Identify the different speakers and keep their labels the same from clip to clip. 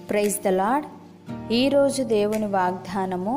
Speaker 1: praise the lord ఈరోజు దేవుని వాగ్దానము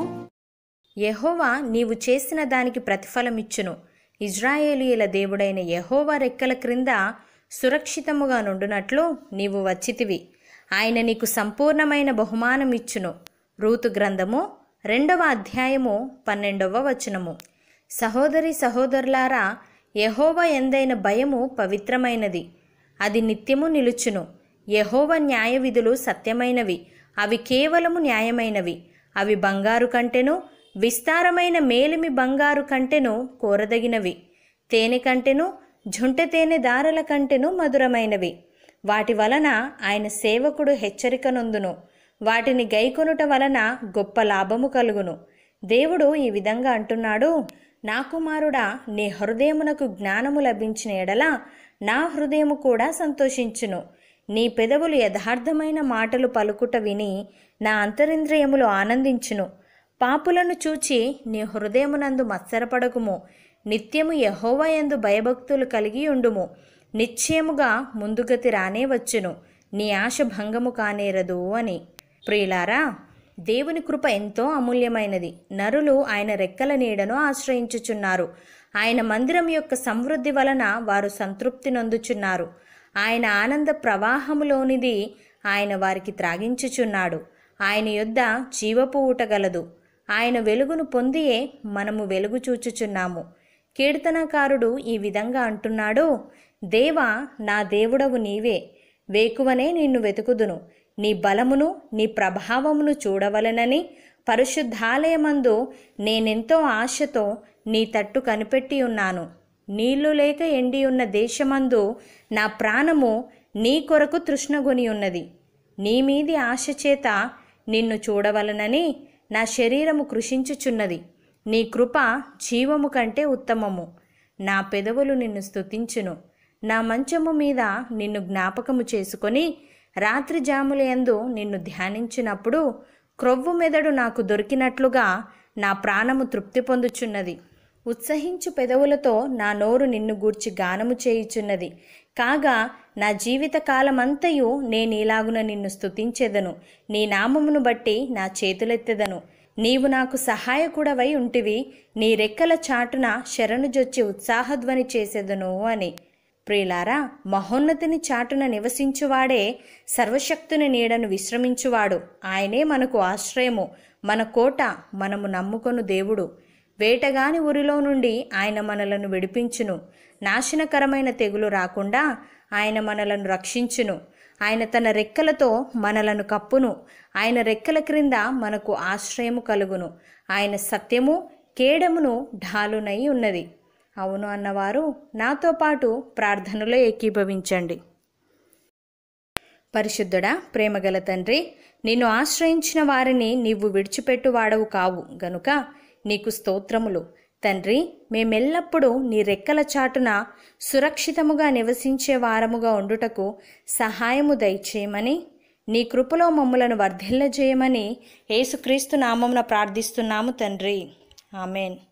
Speaker 2: యెహోవా నీవు చేసిన దానికి ప్రతిఫలమిచ్చును ఇజ్రాయేలీయుల దేవుడైన యెహోవా రెక్కల క్రింద సురక్షితముగా నుండునట్లు నీవు వచ్చితివి ఆయన నీకు సంపూర్ణమైన బహుమానమిచ్చును రూతు గ్రంథము రెండవ అధ్యాయము పన్నెండవ వచనము సహోదరి సహోదరులారా యెహోవా ఎందైన భయము పవిత్రమైనది అది నిత్యము నిలుచును యెహోవ న్యాయ విధులు సత్యమైనవి అవి కేవలము న్యాయమైనవి అవి బంగారు కంటెను విస్తారమైన మేలిమి బంగారు కంటెను కోరదగినవి తేనె కంటెను జుంట తేనె దారల కంటెను మధురమైనవి వాటి వలన ఆయన సేవకుడు హెచ్చరిక నొందును వాటిని గైకొనుట వలన గొప్ప లాభము కలుగును దేవుడు ఈ విధంగా అంటున్నాడు నా కుమారుడా నీ హృదయమునకు జ్ఞానము లభించిన ఎడల నా హృదయము కూడా సంతోషించును నీ పెదవులు యథార్థమైన మాటలు పలుకుట విని నా అంతరింద్రియములు ఆనందించును పాపులను చూచి నీ హృదయమునందు మత్సరపడకుము నిత్యము యహోవా యందు భయభక్తులు కలిగి ఉండుము నిశ్చయముగా ముందుగతి రానే వచ్చును నీ ఆశ భంగము కానేరదు అని ప్రియులారా దేవుని కృప ఎంతో అమూల్యమైనది నరులు ఆయన రెక్కల నీడను ఆశ్రయించుచున్నారు ఆయన మందిరం యొక్క సమృద్ధి వలన వారు సంతృప్తి నొందుచున్నారు ఆయన ఆనంద ప్రవాహములోనిది ఆయన వారికి త్రాగించుచున్నాడు ఆయన యొద్ద జీవపు ఊట గలదు ఆయన వెలుగును పొందియే మనము వెలుగు చూచుచున్నాము కీర్తనకారుడు ఈ విధంగా అంటున్నాడు దేవా నా దేవుడవు నీవే వేకువనే నిన్ను వెతుకుదును నీ బలమును నీ ప్రభావమును చూడవలనని పరిశుద్ధాలయమందు నేనెంతో ఆశతో నీ తట్టు కనిపెట్టి ఉన్నాను నీళ్లు లేక ఎండి ఉన్న దేశమందు నా ప్రాణము నీ కొరకు తృష్ణగొని ఉన్నది నీ మీది ఆశ చేత నిన్ను చూడవలనని నా శరీరము కృషించుచున్నది నీ కృప జీవము కంటే ఉత్తమము నా పెదవులు నిన్ను స్తుతించును నా మంచము మీద నిన్ను జ్ఞాపకము చేసుకొని రాత్రి జాములయందు నిన్ను ధ్యానించినప్పుడు క్రొవ్వు మెదడు నాకు దొరికినట్లుగా నా ప్రాణము తృప్తి పొందుచున్నది ఉత్సహించు పెదవులతో నా నోరు నిన్ను గూర్చి గానము చేయుచున్నది కాగా నా జీవిత కాలమంతయు నేనీలాగున నిన్ను స్తుతించెదను నీ నామమును బట్టి నా చేతులెత్తెదను నీవు నాకు సహాయకుడవై ఉంటివి నీ రెక్కల చాటున శరణుజొచ్చి ఉత్సాహధ్వని చేసేదను అని ప్రియులారా మహోన్నతిని చాటున నివసించువాడే సర్వశక్తుని నీడను విశ్రమించువాడు ఆయనే మనకు ఆశ్రయము మన కోట మనము నమ్ముకొను దేవుడు వేటగాని ఉరిలో నుండి ఆయన మనలను విడిపించును నాశనకరమైన తెగులు రాకుండా ఆయన మనలను రక్షించును ఆయన తన రెక్కలతో మనలను కప్పును ఆయన రెక్కల క్రింద మనకు ఆశ్రయము కలుగును ఆయన సత్యము కేడమును ఢాలునై ఉన్నది అవును అన్నవారు నాతో పాటు ప్రార్థనలో ఏకీభవించండి పరిశుద్ధుడా ప్రేమగల తండ్రి నిన్ను ఆశ్రయించిన వారిని నీవు విడిచిపెట్టువాడవు కావు గనుక నీకు స్తోత్రములు తండ్రి మేమెల్లప్పుడూ నీ రెక్కల చాటున సురక్షితముగా నివసించే వారముగా ఉండుటకు సహాయము దయచేయమని నీ కృపలో మమ్ములను వర్ధిల్లజేయమని యేసుక్రీస్తు నామమున ప్రార్థిస్తున్నాము తండ్రి ఆమెన్